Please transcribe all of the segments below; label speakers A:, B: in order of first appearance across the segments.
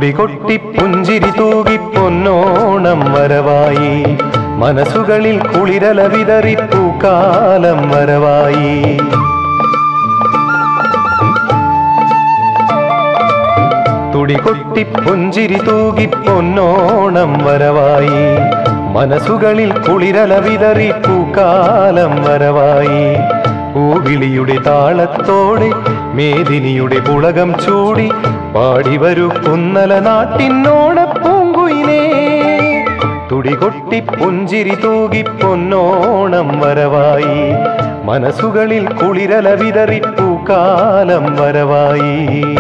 A: തുടികൊട്ടി പുഞ്ചിരി തൂകി പൊന്നോണം വരവായി മനസ്സുകളിൽ കുളിരല വിതറി പൂക്കാലം വരവായി തുടികൊട്ടി പുഞ്ചിരി തൂകി പൊന്നോണം വരവായി മനസ്സുകളിൽ കുളിരല വിതറി പൂക്കാലം വരവായി പൂവിളിയുടെ താളത്തോടെ മേദിനിയുടെ പുളകം ചൂടി പാടിവരൂ കുന്നല നാട്ടിനോണ പൂങ്കുയിലേ തുടികൊട്ടി പുഞ്ചിരി തൂകി പൊന്നോണം വരവായി മനസ്സുകളിൽ കുളിരല വിതറി പൂക്കാലം വരവായി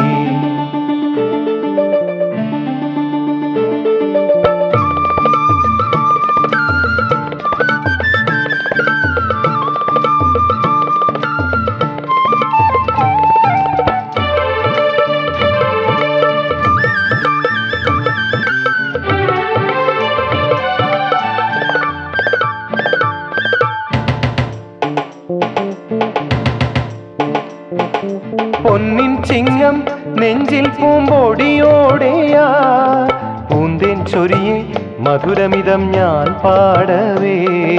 A: പൊന്നിൻ ചിങ്ങം നെഞ്ചിൽ പൂമ്പൊടിയോടെയാ പൂന്തേൻ ചൊരിയെ മധുരമിതം ഞാൻ പാടവേ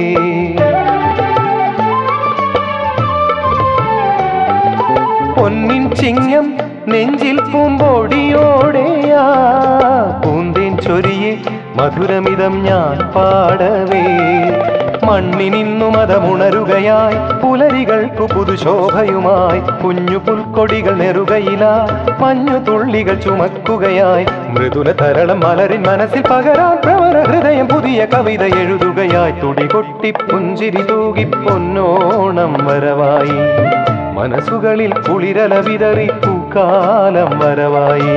A: പൊന്നിൻ ചിങ്ങം നെഞ്ചിൽ പൂമ്പൊടിയോടെയാ പൂന്തേൻ ചൊരിയെ മധുരമിതം ഞാൻ പാടവേ മണ്ണിനിന്നു മതമുണരുകയായി പുലരികൾക്കു പുതുശോഭയുമായി കുഞ്ഞു പുൽക്കൊടികൾ നെറുകയില മഞ്ഞു തുള്ളികൾ ചുമക്കുകയായി മൃദുല തരളം മലരിൻ മനസ്സിൽ പകരാൻ പ്രവര ഹൃദയം പുതിയ കവിത എഴുതുകയായി തുടികൊട്ടി പുഞ്ചിരി തൂകി പൊന്നോണം വരവായി മനസ്സുകളിൽ കുളിരല വിതറി പൂക്കാലം വരവായി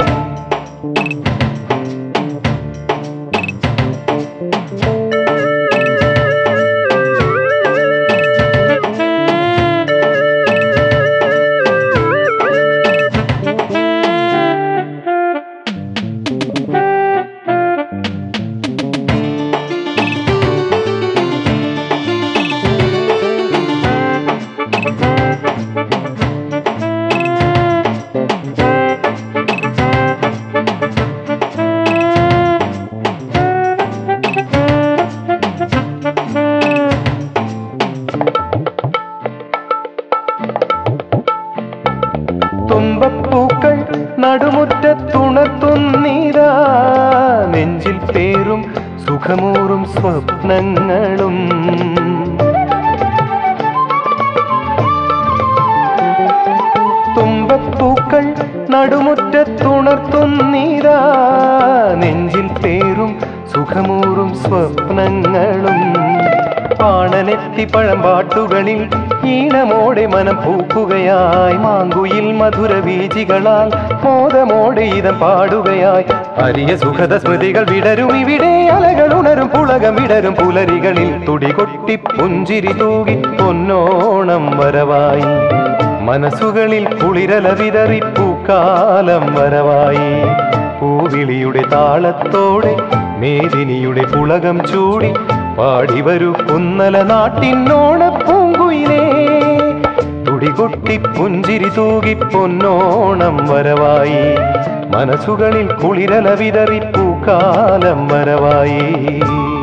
A: തുമ്പപ്പൂക്കൾ നടുമുറ്റത്തുണർത്തുന്നീരാ നെഞ്ചിൽ പേരും സുഖമൂറും സ്വപ്നങ്ങളും തുമ്പപ്പൂക്കൾ നടുമുറ്റത്തുണർത്തുന്നീരാ നെഞ്ചിൽ പേരും സുഖമൂറും സ്വപ്നങ്ങളും പാണനെത്തി പഴമ്പാട്ടുകളിൽ ഈണമോടെ മനം പൂക്കുകയായി മാങ്കുയിൽ മധുര വീജികളാൽ മോദമോടെ ഇതം പാടുകയായി അരിയ സുഖത സ്മൃതികൾ വിടരും ഇവിടെ അലകൾ ഉണരും പുളകം വിടരും പുലരികളിൽ തുടികൊട്ടി പുഞ്ചിരി തൂകി പൊന്നോണം വരവായി മനസ്സുകളിൽ കുളിരല വിതറി പൂക്കാലം വരവായി പൂവിളിയുടെ താളത്തോടെ മേദിനിയുടെ പുളകം ചൂടി പാടിവരൂ കുന്നല നാട്ടിനോണ പൂങ്കുയിലേ തുടികൊട്ടി പുഞ്ചിരി തൂകി പൊന്നോണം വരവായി മനസ്സുകളിൽ കുളിരല വിതറി പൂക്കാലം വരവായി